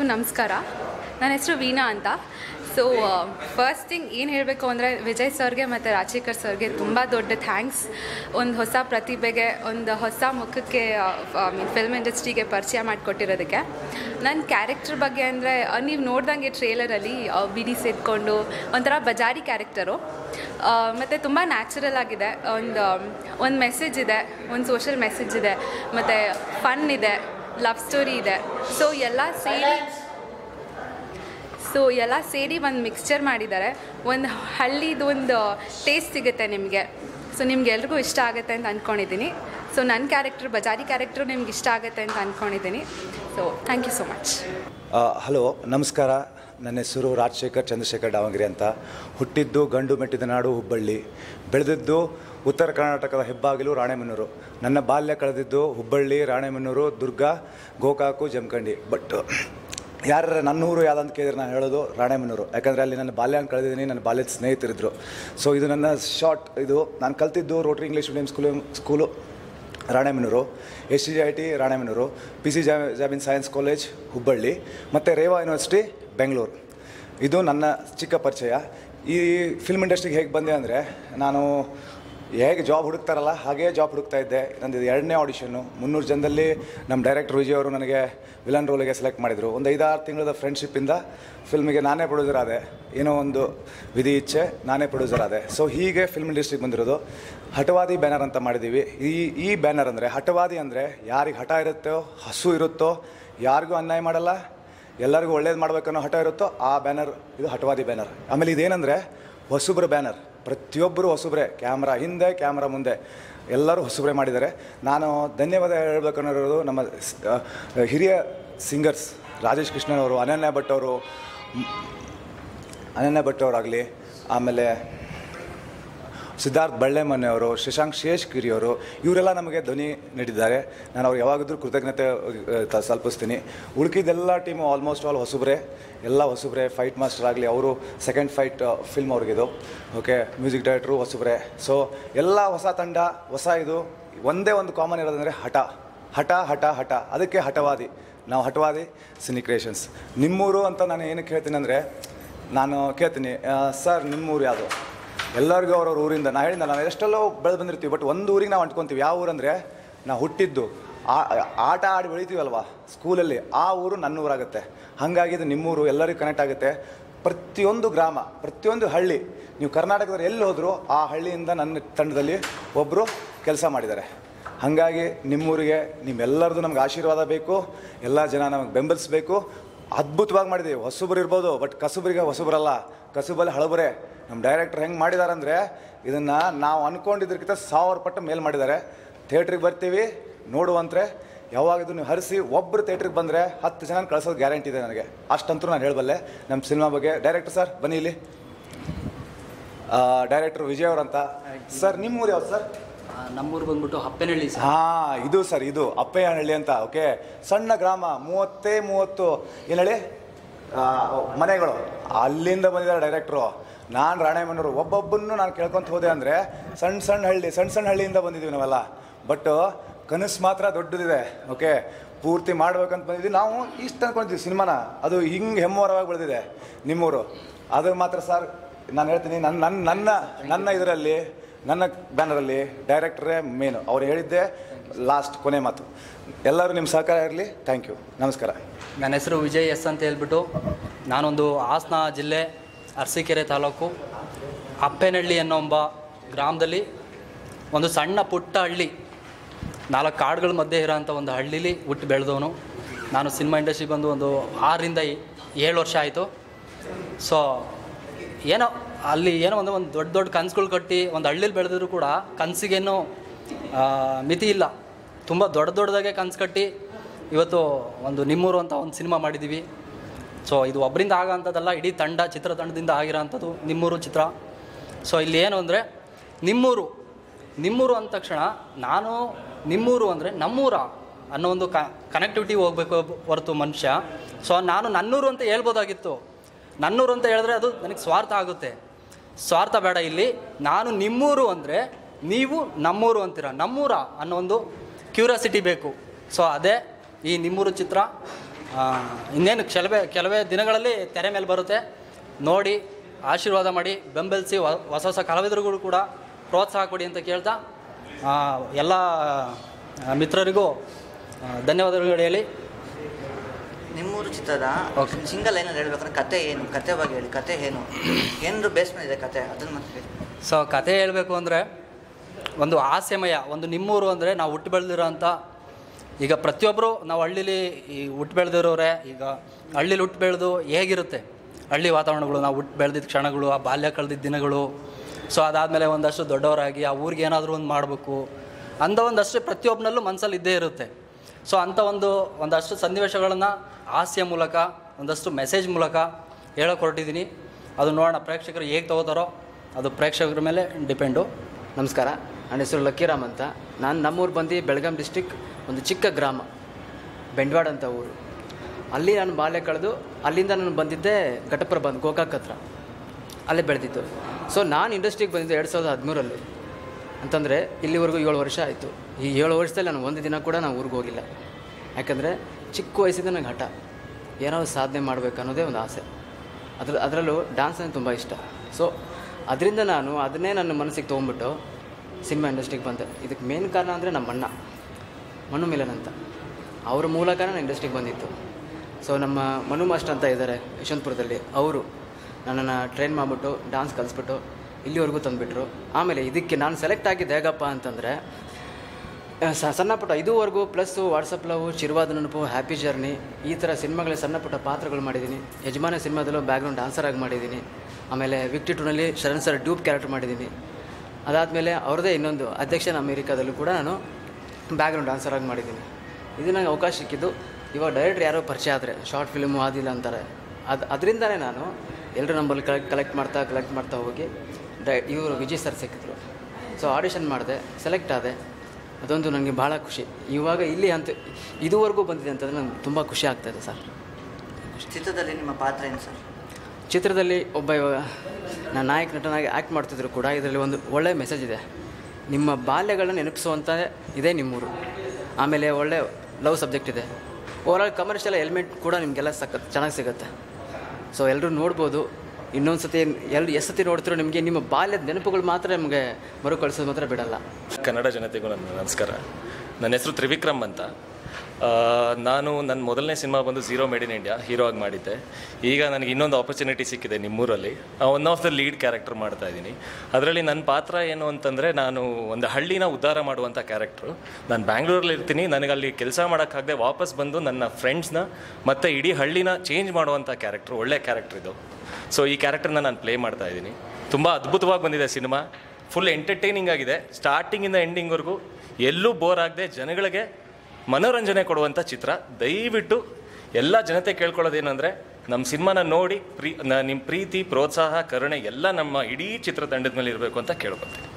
ಎಲ್ರಿಗೂ ನಮಸ್ಕಾರ ನನ್ನ ಹೆಸರು ವೀಣಾ ಅಂತ ಸೊ ಫಸ್ಟ್ ಥಿಂಗ್ ಏನು ಹೇಳಬೇಕು ಅಂದರೆ ವಿಜಯ್ ಸರ್ಗೆ ಮತ್ತು ರಾಜಶೇಖರ್ ಸರ್ಗೆ ತುಂಬ ದೊಡ್ಡ ಥ್ಯಾಂಕ್ಸ್ ಒಂದು ಹೊಸ ಪ್ರತಿಭೆಗೆ ಒಂದು ಹೊಸ ಮುಖಕ್ಕೆ ಮೀನ್ ಫಿಲ್ಮ್ ಇಂಡಸ್ಟ್ರಿಗೆ ಪರಿಚಯ ಮಾಡಿಕೊಟ್ಟಿರೋದಕ್ಕೆ ನನ್ನ ಕ್ಯಾರೆಕ್ಟರ್ ಬಗ್ಗೆ ಅಂದರೆ ನೀವು ನೋಡ್ದಂಗೆ ಟ್ರೇಲರಲ್ಲಿ ಬಿಡಿ ಸೇದ್ಕೊಂಡು ಒಂಥರ ಬಜಾರಿ ಕ್ಯಾರೆಕ್ಟರು ಮತ್ತು ತುಂಬ ನ್ಯಾಚುರಲ್ ಆಗಿದೆ ಒಂದು ಒಂದು ಮೆಸೇಜ್ ಇದೆ ಒಂದು ಸೋಷಲ್ ಮೆಸೇಜ್ ಇದೆ ಮತ್ತು ಫನ್ ಇದೆ ಲವ್ ಸ್ಟೋರಿ ಇದೆ ಸೊ ಎಲ್ಲ ಸೇರಿ ಸೊ ಎಲ್ಲ ಸೇರಿ ಒಂದು ಮಿಕ್ಸ್ಚರ್ ಮಾಡಿದ್ದಾರೆ ಒಂದು ಹಳ್ಳಿದು ಒಂದು ಟೇಸ್ಟ್ ಸಿಗುತ್ತೆ ನಿಮಗೆ ಸೊ ನಿಮ್ಗೆ ಎಲ್ರಿಗೂ ಇಷ್ಟ ಆಗುತ್ತೆ ಅಂತ ಅಂದ್ಕೊಂಡಿದ್ದೀನಿ ಸೊ ನನ್ನ ಕ್ಯಾರೆಕ್ಟರ್ ಬಜಾರಿ ಕ್ಯಾರೆಕ್ಟ್ರು ನಿಮ್ಗೆ ಇಷ್ಟ ಆಗುತ್ತೆ ಅಂತ ಅಂದ್ಕೊಂಡಿದ್ದೀನಿ so thank you so much hello ನಮಸ್ಕಾರ ನನ್ನ ಹೆಸರು ರಾಜಶೇಖರ್ ಚಂದ್ರಶೇಖರ್ ಡಾವಂಗಿರಿ ಅಂತ ಹುಟ್ಟಿದ್ದು ಗಂಡು ಮೆಟ್ಟಿದ ನಾಡು ಹುಬ್ಬಳ್ಳಿ ಬೆಳೆದಿದ್ದು ಉತ್ತರ ಕರ್ನಾಟಕದ ಹೆಬ್ಬಾಗಿಲು ರಾಣೆಬೆನ್ನೂರು ನನ್ನ ಬಾಲ್ಯ ಕಳೆದಿದ್ದು ಹುಬ್ಬಳ್ಳಿ ರಾಣೆಬೆನ್ನೂರು ದುರ್ಗ ಗೋಕಾಕು ಜಮಖಂಡಿ ಬಟ್ ಯಾರ ನನ್ನ ಊರು ಯಾವ್ದಂತ ಕೇಳಿದ್ರೆ ನಾನು ಹೇಳೋದು ರಾಣೆಬೆನ್ನೂರು ಯಾಕಂದರೆ ಅಲ್ಲಿ ನನ್ನ ಬಾಲ್ಯನ ಕಳೆದಿದ್ದೀನಿ ನನ್ನ ಬಾಲ್ಯದ ಸ್ನೇಹಿತರಿದ್ದರು ಸೊ ಇದು ನನ್ನ ಶಾರ್ಟ್ ಇದು ನಾನು ಕಲ್ತಿದ್ದು Rotary English medium school school Ranebennur S C G I T Ranebennur P C ಜಾ ಜಾಬಿನ್ ಸೈನ್ಸ್ ಕಾಲೇಜ್ ಹುಬ್ಬಳ್ಳಿ ಮತ್ತು ರೇವಾ ಯೂನಿವರ್ಸಿಟಿ ಬೆಂಗಳೂರು ಇದು ನನ್ನ ಚಿಕ್ಕ ಪರಿಚಯ ಈ ಫಿಲ್ಮ್ ಇಂಡಸ್ಟ್ರಿಗೆ ಹೇಗೆ ಬಂದೆ ಅಂದರೆ ನಾನು ಹೇಗೆ ಜಾಬ್ ಹುಡುಕ್ತಾರಲ್ಲ ಹಾಗೇ ಜಾಬ್ ಹುಡುಕ್ತಾ ಇದ್ದೆ ನಂದು ಇದು ಎರಡನೇ ಆಡಿಷನ್ನು ಮುನ್ನೂರು ಜನದಲ್ಲಿ ನಮ್ಮ ಡೈರೆಕ್ಟರ್ ವಿಜಯ್ ಅವರು ನನಗೆ ವಿಲನ್ ರೋಲಿಗೆ ಸೆಲೆಕ್ಟ್ ಮಾಡಿದರು ಒಂದು ಐದಾರು ತಿಂಗಳದ ಫ್ರೆಂಡ್ಶಿಪ್ಪಿಂದ ಫಿಲ್ಮಿಗೆ ನಾನೇ ಪ್ರೊಡ್ಯೂಸರ್ ಆದೆ ಏನೋ ಒಂದು ವಿಧಿ ಇಚ್ಛೆ ನಾನೇ ಪ್ರೊಡ್ಯೂಸರ್ ಆದೆ ಸೊ ಹೀಗೆ ಫಿಲ್ಮ್ ಇಂಡಸ್ಟ್ರಿಗೆ ಬಂದಿರೋದು ಹಠವಾದಿ ಬ್ಯಾನರ್ ಅಂತ ಮಾಡಿದ್ದೀವಿ ಈ ಈ ಬ್ಯಾನರ್ ಅಂದರೆ ಹಠವಾದಿ ಅಂದರೆ ಯಾರಿಗೆ ಹಠ ಇರುತ್ತೋ ಹಸು ಇರುತ್ತೋ ಯಾರಿಗೂ ಅನ್ಯಾಯ ಮಾಡಲ್ಲ ಎಲ್ಲರಿಗೂ ಒಳ್ಳೇದು ಮಾಡ್ಬೇಕನ್ನೋ ಹಠ ಇರುತ್ತೋ ಆ ಬ್ಯಾನರ್ ಇದು ಹಠವಾದಿ ಬ್ಯಾನರ್ ಆಮೇಲೆ ಇದೇನೆಂದರೆ ಹೊಸಬ್ರ ಬ್ಯಾನರ್ ಪ್ರತಿಯೊಬ್ಬರು ಹೊಸಬ್ರೆ ಕ್ಯಾಮ್ರಾ ಹಿಂದೆ ಕ್ಯಾಮ್ರಾ ಮುಂದೆ ಎಲ್ಲರೂ ಹೊಸಬ್ರೆ ಮಾಡಿದ್ದಾರೆ ನಾನು ಧನ್ಯವಾದ ಹೇಳ್ಬೇಕನ್ನೋದು ನಮ್ಮ ಸ್- ಆ, ಹಿರಿಯ ಸಿಂಗರ್ಸ್ ರಾಜೇಶ್ ಕೃಷ್ಣನ್ ಅವರು ಅನನ್ಯ ಭಟ್ ಅವರು ಮ್, ಅನನ್ಯ ಭಟ್ ಅವರಾಗಲಿ ಆಮೇಲೆ ಸಿದ್ಧಾರ್ಥ್ ಬಳ್ಳೆಮನೆ ಅವರು ಶಶಾಂಕ್ ಶೇಷ್ಗಿರಿ ಅವರು ಇವರೆಲ್ಲ ನಮಗೆ ಧ್ವನಿ ನೀಡಿದ್ದಾರೆ ನಾನು ಅವ್ರಿಗೆ ಯಾವಾಗಿದ್ರೂ ಕೃತಜ್ಞತೆ ಆ, ತ- ಸಲ್ಲಿಸ್ತೀನಿ ಉಳ್ಕಿದ್ದೆಲ್ಲ ಟೀಮು ಆಲ್ಮೋಸ್ಟ್ ಆಲ್ ಹೊಸಬ್ರೆ ಎಲ್ಲ ಹೊಸಬ್ರೆ ಫೈಟ್ ಮಾಸ್ಟರ್ ಆಗಲಿ ಅವರು ಸೆಕೆಂಡ್ ಫೈಟ್ ಫಿಲ್ಮ್ ಅವ್ರಿಗಿದು ಓಕೆ ಮ್ಯೂಸಿಕ್ ಡೈರೆಕ್ಟ್ರು ಹೊಸಬ್ರೆ ಸೊ ಎಲ್ಲ ಹೊಸ ತಂಡ ಹೊಸ ಇದು ಒಂದೇ ಒಂದು ಕಾಮನ್ ಇರೋದಂದರೆ ಹಠ ಹಠ ಹಠ ಹಠ ಅದಕ್ಕೆ ಹಠವಾದಿ ನಾವು ಹಠವಾದಿ ಸಿನಿ ಕ್ರಿಯೇಷನ್ಸ್ ನಿಮ್ಮೂರು ಅಂತ ನಾನು ಏನಕ್ಕೆ ಹೇಳ್ತೀನಿ ಅಂದರೆ ನಾನು ಕೇಳ್ತೀನಿ ಸರ್ ನಿಮ್ಮೂರು ಯಾವುದು ಎಲ್ಲರಿಗೂ ಅವ್ರವ್ರ ಊರಿಂದ ನಾ ಹೇಳಿದ ನಾವು ಎಷ್ಟೆಲ್ಲೋ ಬೆಳೆದು ಬಂದಿರ್ತೀವಿ ಬಟ್ ಒಂದು ಊರಿಗೆ ನಾವು ಅಂಟ್ಕೊತೀವಿ ಯಾವ ಊರಂದರೆ ನಾವು ಹುಟ್ಟಿದ್ದು ಆ- ಆಟ ಆಡಿ ಬೆಳಿತೀವಲ್ವಾ ಸ್ಕೂಲಲ್ಲಿ ಆ ಊರು ನನ್ನ ಊರಾಗುತ್ತೆ ಹಾಗಾಗಿ ಇದು ನಿಮ್ಮೂರು ಎಲ್ಲರಿಗೂ ಕನೆಕ್ಟ್ ಆಗುತ್ತೆ ಪ್ರತಿಯೊಂದು ಗ್ರಾಮ ಪ್ರತಿಯೊಂದು ಹಳ್ಳಿ ನೀವು ಕರ್ನಾಟಕದಲ್ಲಿ ಎಲ್ಲಿ ಹೋದರೂ ಆ ಹಳ್ಳಿಯಿಂದ ನನ್ನ ತಂಡದಲ್ಲಿ ಒಬ್ಬರು ಕೆಲಸ ಮಾಡಿದ್ದಾರೆ ಹಾಗಾಗಿ ನಿಮ್ಮೂರಿಗೆ ನಿಮ್ಮೆಲ್ಲರದು ನಮ್ಗೆ ಆಶೀರ್ವಾದ ಬೇಕು ಎಲ್ಲ ಜನ ನಮಗೆ ಬೆಂಬಲಿಸಬೇಕು ಅದ್ಭುತವಾಗಿ ಮಾಡಿದ್ದೀವಿ ಹೊಸಬ್ರು ಇರ್ಬೋದು ಬಟ್ ಕಸುಬರಿಗೆ ಹೊಸಬ್ರಲ್ಲ ಕಸುಬಲ್ಲಿ ಹಳಬರೇ ನಮ್ಮ ಡೈರೆಕ್ಟರ್ ಹೆಂಗೆ ಮಾಡಿದ್ದಾರೆ ಅಂದರೆ ಇದನ್ನು ನಾವು ಅಂದ್ಕೊಂಡಿದ್ದಕ್ಕಿಂತ ಸಾವಿರ ಪಟ್ಟು ಮೇಲ್ ಮಾಡಿದ್ದಾರೆ ಥಿಯೇಟ್ರಿಗೆ ಬರ್ತೀವಿ ನೋಡುವಂತ್ರೆ ಯಾವಾಗಿದ್ರು ನೀವು ಹರಿಸಿ ಒಬ್ಬರು ಥಿಯೇಟ್ರಿಗೆ ಬಂದರೆ ಹತ್ತು ಜನ ಕಳ್ಸೋದು ಗ್ಯಾರಂಟಿ ಇದೆ ನನಗೆ ಅಷ್ಟಂತೂ ನಾನು ಹೇಳಬಲ್ಲೆ ನಮ್ಮ ಸಿನಿಮಾ ಬಗ್ಗೆ ಡೈರೆಕ್ಟರ್ ಸರ್ ಬನ್ನಿ ಇಲ್ಲಿ ಡೈರೆಕ್ಟರ್ ವಿಜಯ್ ಅವರಂತ ಸರ್ ನಿಮ್ಮೂರು ಯಾವ್ದು ಸರ್ ಆ, ನಮ್ಮೂರು ಬಂದ್ಬಿಟ್ಟು ಹಪ್ಪೆನಹಳ್ಳಿ ಸರ್ ಹಾ ಇದು ಸರ್ ಇದು ಅಪ್ಪಯ್ಯನಹಳ್ಳಿ ಅಂತ ಓಕೆ ಸಣ್ಣ ಗ್ರಾಮ ಮೂವತ್ತೇ ಮೂವತ್ತು ಏನು ಹೇಳಿ ಆ, ಮನೆಗಳು ಅಲ್ಲಿಂದ ಬಂದಿದ್ದಾರೆ ಡೈರೆಕ್ಟ್ರು ನಾನು ರಾಣೆಮನೂರು ಒಬ್ಬೊಬ್ಬನ್ನು ನಾನು ಕೇಳ್ಕೊಂತ ಹೋದೆ ಅಂದರೆ ಸಣ್ಣ ಸಣ್ಣ ಹಳ್ಳಿ ಸಣ್ಣ ಸಣ್ಣ ಹಳ್ಳಿಯಿಂದ ಬಂದಿದ್ದೀವಿ ನಾವೆಲ್ಲ ಬಟ್ ಕನಸು ಮಾತ್ರ ದೊಡ್ಡದಿದೆ ಓಕೆ ಪೂರ್ತಿ ಮಾಡ್ಬೇಕಂತ ಬಂದಿದ್ವಿ ನಾವು ಇಷ್ಟು ಅನ್ಕೊಂಡಿದ್ವಿ ಸಿನಿಮಾನ ಅದು ಹಿಂಗೆ ಹೆಮ್ಮರವಾಗಿ ಬೆಳೆದಿದೆ ನಿಮ್ಮೂರು ಅದು ಮಾತ್ರ ಸರ್ ನಾನು ಹೇಳ್ತೀನಿ ನನ್ನ ನನ್ನ ನನ್ನ ನನ್ನ ಇದರಲ್ಲಿ ನನ್ನ ಬ್ಯಾನರಲ್ಲಿ ಡೈರೆಕ್ಟ್ರೇ ಮೇನು ಅವ್ರು ಹೇಳಿದ್ದೆ ಲಾಸ್ಟ್ ಕೊನೆ ಮಾತು ಎಲ್ಲರೂ ನಿಮ್ಮ ಸಹಕಾರ ಇರಲಿ ಥ್ಯಾಂಕ್ ಯು ನಮಸ್ಕಾರ ನನ್ನ ಹೆಸರು ವಿಜಯ್ ಎಸ್ ಅಂತ ಹೇಳ್ಬಿಟ್ಟು ನಾನೊಂದು ಹಾಸನ ಜಿಲ್ಲೆ ಅರಸೀಕೆರೆ ತಾಲೂಕು ಅಪ್ಪೆನಹಳ್ಳಿ ಅನ್ನೋ ಒಬ್ಬ ಗ್ರಾಮದಲ್ಲಿ ಒಂದು ಸಣ್ಣ ಪುಟ್ಟ ಹಳ್ಳಿ ನಾಲ್ಕು ಕಾಡುಗಳ ಮಧ್ಯೆ ಇರೋಂಥ ಒಂದು ಹಳ್ಳೀಲಿ ಹುಟ್ಟು ಬೆಳೆದವನು ನಾನು ಸಿನಿಮಾ ಇಂಡಸ್ಟ್ರಿ ಬಂದು ಒಂದು ಆರರಿಂದ ಏ- ಏಳು ವರ್ಷ ಆಯಿತು ಸೊ ಏನೋ ಅಲ್ಲಿ ಏನೋ ಒಂದು ಒಂದು ದೊಡ್ಡ ದೊಡ್ಡ ಕನಸುಗಳು ಕಟ್ಟಿ ಒಂದು ಹಳ್ಳಿಲಿ ಬೆಳೆದಿದ್ರು ಕೂಡ ಕನಸಿಗೇನು ಮಿತಿ ಇಲ್ಲ ತುಂಬ ದೊಡ್ಡ ದೊಡ್ಡದಾಗೆ ಕನಸು ಕಟ್ಟಿ ಇವತ್ತು ಒಂದು ನಿಮ್ಮೂರು ಅಂತ ಒಂದು ಸಿನಿಮಾ ಮಾಡಿದ್ದೀವಿ ಸೊ ಇದು ಒಬ್ಬರಿಂದ ಆಗೋಂಥದ್ದಲ್ಲ ಇಡೀ ತಂಡ ಚಿತ್ರತಂಡದಿಂದ ಆಗಿರೋಂಥದ್ದು ನಿಮ್ಮೂರು ಚಿತ್ರ ಸೊ ಇಲ್ಲಿ ಏನು ಅಂದರೆ ನಿಮ್ಮೂರು ನಿಮ್ಮೂರು ಅಂದ ತಕ್ಷಣ ನಾನು ನಿಮ್ಮೂರು ಅಂದರೆ ನಮ್ಮೂರ ಅನ್ನೋ ಒಂದು ಕ ಕನೆಕ್ಟಿವಿಟಿ ಹೋಗಬೇಕು ಹೊರತು ಮನುಷ್ಯ ಸೊ ನಾನು ನನ್ನೂರು ಅಂತ ಹೇಳ್ಬೋದಾಗಿತ್ತು ನನ್ನೂರು ಅಂತ ಹೇಳಿದ್ರೆ ಅದು ನನಗೆ ಸ್ವಾರ್ಥ ಆಗುತ್ತೆ ಸ್ವಾರ್ಥ ಬೇಡ ಇಲ್ಲಿ ನಾನು ನಿಮ್ಮೂರು ಅಂದರೆ ನೀವು ನಮ್ಮೂರು ಅಂತೀರ ನಮ್ಮೂರ ಅನ್ನೋ ಒಂದು ಕ್ಯೂರಿಯಾಸಿಟಿ ಬೇಕು ಸೊ ಅದೇ ಈ ನಿಮ್ಮೂರು ಚಿತ್ರ ಆ, ಇನ್ನೇನು ಕೆಲವೇ ಕೆಲವೇ ದಿನಗಳಲ್ಲಿ ತೆರೆ ಮೇಲೆ ಬರುತ್ತೆ ನೋಡಿ ಆಶೀರ್ವಾದ ಮಾಡಿ ಬೆಂಬಲಿಸಿ ವ- ಹೊಸ ಹೊಸ ಕಲಾವಿದರಿಗೂ ಕೂಡ ಪ್ರೋತ್ಸಾಹ ಕೊಡಿ ಅಂತ ಕೇಳ್ತಾ ಆ, ಎಲ್ಲ ಆ, ಮಿತ್ರರಿಗೂ ಆ, ಧನ್ಯವಾದಗಳು ಹೇಳಿ ನಿಮ್ಮೂರು ಚಿತ್ರದ Okay. ಸಿಂಗಲ್ ಲೈನಲ್ಲಿ ಹೇಳ್ಬೇಕಂದ್ರೆ ಕತೆ ಏನು ಕತೆ ಬಗ್ಗೆ ಹೇಳಿ ಕತೆ ಏನು ಏನಾದ್ರು ಬೇಸ್ ಇದೆ ಕತೆ ಅದನ್ನ ಮತ್ತೆ ಹೇಳಿ ಸೊ ಕತೆ ಹೇಳಬೇಕು ಅಂದರೆ ಒಂದು ಹಾಸ್ಯಮಯ ಒಂದು ನಿಮ್ಮೂರು ಅಂದರೆ ನಾವು ಹುಟ್ಟು ಬೆಳೆದಿರೋ ಅಂಥ ಈಗ ಪ್ರತಿಯೊಬ್ಬರು ನಾವು ಹಳ್ಳೀಲಿ ಈ ಹುಟ್ಟು ಬೆಳೆದಿರೋರೆ ಈಗ ಹಳ್ಳೀಲಿ ಹುಟ್ಟು ಬೆಳೆದು ಹೇಗಿರುತ್ತೆ ಹಳ್ಳಿ ವಾತಾವರಣಗಳು ನಾವು ಹುಟ್ಟು ಬೆಳೆದಿದ್ದ ಕ್ಷಣಗಳು ಆ ಬಾಲ್ಯ ಕಳೆದಿದ್ದ ದಿನಗಳು ಸೊ ಅದಾದಮೇಲೆ ಒಂದಷ್ಟು ದೊಡ್ಡವರಾಗಿ ಆ ಊರಿಗೆ ಏನಾದರೂ ಒಂದು ಮಾಡಬೇಕು ಅಂಥ ಒಂದಷ್ಟು ಪ್ರತಿಯೊಬ್ಬನಲ್ಲೂ ಮನಸ್ಸಲ್ಲಿ ಇದ್ದೇ ಇರುತ್ತೆ ಸೊ ಅಂಥ ಒಂದು ಒಂದಷ್ಟು ಸನ್ನಿವೇಶಗಳನ್ನು ಹಾಸ್ಯ ಮೂಲಕ ಒಂದಷ್ಟು ಮೆಸೇಜ್ ಮೂಲಕ ಹೇಳೋಕೆ ಹೊರಟಿದ್ದೀನಿ ಅದು ನೋಡೋಣ ಪ್ರೇಕ್ಷಕರು ಹೇಗೆ ತಗೋತಾರೋ ಅದು ಪ್ರೇಕ್ಷಕರ ಮೇಲೆ ಡಿಪೆಂಡು ನಮಸ್ಕಾರ ನನ್ನ ಹೆಸರು ಲಕ್ಕಿರಾಮ್ ಅಂತ ನಾನು ನಮ್ಮೂರು ಬಂದು ಬೆಳಗಾಂ ಡಿಸ್ಟಿಕ್ ಒಂದು ಚಿಕ್ಕ ಗ್ರಾಮ ಬೆಂಡವಾಡ ಅಂತ ಊರು ಅಲ್ಲಿ ನಾನು ಬಾಲ್ಯ ಕಳೆದು ಅಲ್ಲಿಂದ ನಾನು ಬಂದಿದ್ದೆ ಘಟಪ್ರ ಬಂದು ಗೋಕಾಕ್ ಹತ್ರ ಅಲ್ಲೇ ಬೆಳೆದಿದ್ದು ಸೊ ನಾನು ಇಂಡಸ್ಟ್ರಿಗೆ ಬಂದಿದ್ದು ಎರಡು ಸಾವಿರದ ಹದಿಮೂರಲ್ಲಿ ಅಂತಂದರೆ ಇಲ್ಲಿವರೆಗೂ ಏಳು ವರ್ಷ ಆಯಿತು ಈ ಏಳು ವರ್ಷದಲ್ಲಿ ನಾನು ಒಂದು ದಿನ ಕೂಡ ನಾನು ಊರಿಗೆ ಹೋಗಿಲ್ಲ ಯಾಕಂದರೆ ಚಿಕ್ಕ ವಯಸ್ಸಿಂದ ನಂಗೆ ಹಠ ಏನೋ ಸಾಧನೆ ಮಾಡಬೇಕು ಅನ್ನೋದೇ ಒಂದು ಆಸೆ ಅದ್ರ ಅದರಲ್ಲೂ ಡ್ಯಾನ್ಸ್ ಅಂದರೆ ತುಂಬ ಇಷ್ಟ ಸೊ ಅದರಿಂದ ನಾನು ಅದನ್ನೇ ನನ್ನ ಮನಸ್ಸಿಗೆ ತೊಗೊಂಬಿಟ್ಟು ಸಿನಿಮಾ ಇಂಡಸ್ಟ್ರಿಗೆ ಬಂದೆ ಇದಕ್ಕೆ ಮೇನ್ ಕಾರಣ ಅಂದರೆ ನಮ್ಮ ಅಣ್ಣ ಮನು ಮಿಲನ್ ಅಂತ ಅವ್ರ ಮೂಲಕ ನಾನು ಇಂಡಸ್ಟ್ರಿಗೆ ಬಂದಿತ್ತು ಸೊ ನಮ್ಮ ಮನು ಮಾಸ್ಟರ್ ಅಂತ ಇದ್ದಾರೆ ಯಶವಂತಪುರದಲ್ಲಿ ಅವರು ನನ್ನನ್ನು ಟ್ರೈನ್ ಮಾಡಿಬಿಟ್ಟು ಡ್ಯಾನ್ಸ್ ಕಲಿಸ್ಬಿಟ್ಟು ಇಲ್ಲಿವರೆಗೂ ತಂದುಬಿಟ್ರು ಆಮೇಲೆ ಇದಕ್ಕೆ ನಾನು ಸೆಲೆಕ್ಟ್ ಆಗಿದ್ದು ಹೇಗಪ್ಪ ಅಂತಂದರೆ ಸ ಸಣ್ಣ ಪುಟ್ಟ ಇದುವರೆಗೂ ಪ್ಲಸ್ಸು ವಾಟ್ಸಪ್ ಲವ್ ಚಿರುವಾದ ನೆನಪು ಹ್ಯಾಪಿ ಜರ್ನಿ ಈ ಥರ ಸಿನಿಮಾಗಳಲ್ಲಿ ಸಣ್ಣ ಪುಟ್ಟ ಪಾತ್ರಗಳು ಮಾಡಿದ್ದೀನಿ ಯಜಮಾನ ಸಿನಿಮಾದಲ್ಲೂ ಬ್ಯಾಕ್ಗ್ರೌಂಡ್ ಡಾನ್ಸರ್ ಆಗಿ ಮಾಡಿದ್ದೀನಿ ಆಮೇಲೆ ವಿಕ್ಟಿ ಟೂನಲ್ಲಿ ಶರಣ್ ಸರ್ ಡ್ಯೂಪ್ ಕ್ಯಾರೆಕ್ಟರ್ ಮಾಡಿದ್ದೀನಿ ಅದಾದಮೇಲೆ ಅವ್ರದ್ದೇ ಇನ್ನೊಂದು ಅಧ್ಯಕ್ಷನ ಅಮೇರಿಕಾದಲ್ಲೂ ಕೂಡ ನಾನು ಬ್ಯಾಕ್ಗ್ರೌಂಡ್ ಡಾನ್ಸರ್ ಆಗಿ ಮಾಡಿದ್ದೀನಿ ಇದು ನನಗೆ ಅವಕಾಶ ಸಿಕ್ಕಿದ್ದು ಇವಾಗ ಡೈರೆಕ್ಟ್ರ್ ಯಾರೋ ಪರಿಚಯ ಆದರೆ ಶಾರ್ಟ್ ಫಿಲ್ಮು ಆದಿಲ್ಲ ಅಂತಾರೆ ಅದು ಅದರಿಂದನೇ ನಾನು ಎಲ್ಲರೂ ನಂಬಲ್ಲಿ ಕಲೆಕ್ಟ್ ಕಲೆಕ್ಟ್ ಮಾಡ್ತಾ ಕಲೆಕ್ಟ್ ಮಾಡ್ತಾ ಹೋಗಿ ಡೈ ಇವರು ವಿಜಯ್ ಸರ್ ಸಿಕ್ಕಿದ್ರು ಸೊ ಆಡಿಷನ್ ಮಾಡಿದೆ ಸೆಲೆಕ್ಟ್ ಆದೆ ಅದೊಂದು ನನಗೆ ಭಾಳ ಖುಷಿ ಇವಾಗ ಇಲ್ಲಿ ಅಂತ ಇದುವರೆಗೂ ಬಂದಿದೆ ಅಂತಂದರೆ ನಂಗೆ ತುಂಬ ಖುಷಿ ಆಗ್ತಾಯಿದೆ ಸರ್ ಚಿತ್ರದಲ್ಲಿ ನಿಮ್ಮ ಪಾತ್ರ ಏನು ಸರ್ ಚಿತ್ರದಲ್ಲಿ ಒಬ್ಬ ಇವಾಗ ನಾನು ನಾಯಕ ನಟನಾಗಿ ಆ್ಯಕ್ಟ್ ಮಾಡ್ತಿದ್ರು ಕೂಡ ಇದರಲ್ಲಿ ಒಂದು ಒಳ್ಳೆಯ ಮೆಸೇಜ್ ಇದೆ ನಿಮ್ಮ ಬಾಲ್ಯಗಳನ್ನ ನೆನಪಿಸುವಂಥ ಇದೇ ನಿಮ್ಮೂರು ಆಮೇಲೆ ಒಳ್ಳೆ ಲವ್ ಸಬ್ಜೆಕ್ಟ್ ಇದೆ ಓವರಾಲ್ ಕಮರ್ಷಿಯಲ್ ಎಲಿಮೆಂಟ್ ಕೂಡ ನಿಮಗೆಲ್ಲ ಸಖತ್ ಚೆನ್ನಾಗಿ ಸಿಗುತ್ತೆ ಸೊ ಎಲ್ಲರೂ ನೋಡ್ಬೋದು ಇನ್ನೊಂದು ಸತಿ ಎಲ್ಲರೂ ಎಷ್ಟು ಸತಿ ನೋಡ್ತಿರೋ ನಿಮಗೆ ನಿಮ್ಮ ಬಾಲ್ಯದ ನೆನಪುಗಳು ಮಾತ್ರ ನಿಮಗೆ ಮರುಕಳಿಸೋದು ಮಾತ್ರ ಬಿಡಲ್ಲ ಕನ್ನಡ ಜನತೆಗೂ ನನ್ನ ನಮಸ್ಕಾರ ನನ್ನ ಹೆಸರು ತ್ರಿವಿಕ್ರಮ್ ಅಂತ ಆ, ನಾನು ನನ್ನ ಮೊದಲನೇ ಸಿನಿಮಾ ಬಂದು zero made in India hero ಆಗಿ ಮಾಡಿದ್ದೆ ಈಗ ನನಗೆ ಇನ್ನೊಂದು ಆಪರ್ಚುನಿಟಿ ಸಿಕ್ಕಿದೆ ನಿಮ್ಮೂರಲ್ಲಿ one of the lead character ಮಾಡ್ತಾ ಇದ್ದೀನಿ ಅದರಲ್ಲಿ ನನ್ನ ಪಾತ್ರ ಏನು ಅಂತಂದರೆ ನಾನು ಒಂದು ಹಳ್ಳಿನ ಉದ್ಧಾರ ಮಾಡುವಂಥ ಕ್ಯಾರೆಕ್ಟ್ರು ನಾನು ಬ್ಯಾಂಗ್ಳೂರಲ್ಲಿ ಇರ್ತೀನಿ ನನಗೆ ಅಲ್ಲಿ ಕೆಲಸ ಮಾಡೋಕ್ಕಾಗದೆ ವಾಪಸ್ ಬಂದು ನನ್ನ ಫ್ರೆಂಡ್ಸ್ನ ಮತ್ತು ಇಡೀ ಹಳ್ಳಿನ ಚೇಂಜ್ ಮಾಡುವಂಥ ಕ್ಯಾರೆಕ್ಟ್ರು ಒಳ್ಳೆ ಕ್ಯಾರೆಕ್ಟರ್ ಇದು ಸೊ ಈ ಕ್ಯಾರೆಕ್ಟರ್ನ ನಾನು ಪ್ಲೇ ಮಾಡ್ತಾ ಇದ್ದೀನಿ ತುಂಬ ಅದ್ಭುತವಾಗಿ ಬಂದಿದೆ ಸಿನಿಮಾ ಫುಲ್ ಎಂಟರ್ಟೈನಿಂಗ್ ಆಗಿದೆ ಸ್ಟಾರ್ಟಿಂಗಿಂದ ಎಂಡಿಂಗ್ವರೆಗೂ ಎಲ್ಲೂ ಬೋರ್ ಆಗದೆ ಜನಗಳಿಗೆ ಮನೋರಂಜನೆ ಕೊಡುವಂಥ ಚಿತ್ರ ದಯವಿಟ್ಟು ಎಲ್ಲ ಜನತೆ ಕೇಳ್ಕೊಳ್ಳೋದೇನೆಂದರೆ ನಮ್ಮ ಸಿನಿಮಾನ ನೋಡಿ ಪ್ರೀ ನಿಮ್ಮ ಪ್ರೀತಿ ಪ್ರೋತ್ಸಾಹ ಕರುಣೆ ಎಲ್ಲ ನಮ್ಮ ಇಡೀ ಚಿತ್ರತಂಡದ ಮೇಲೆ ಇರಬೇಕು ಅಂತ ಕೇಳ್ಕೊತೀನಿ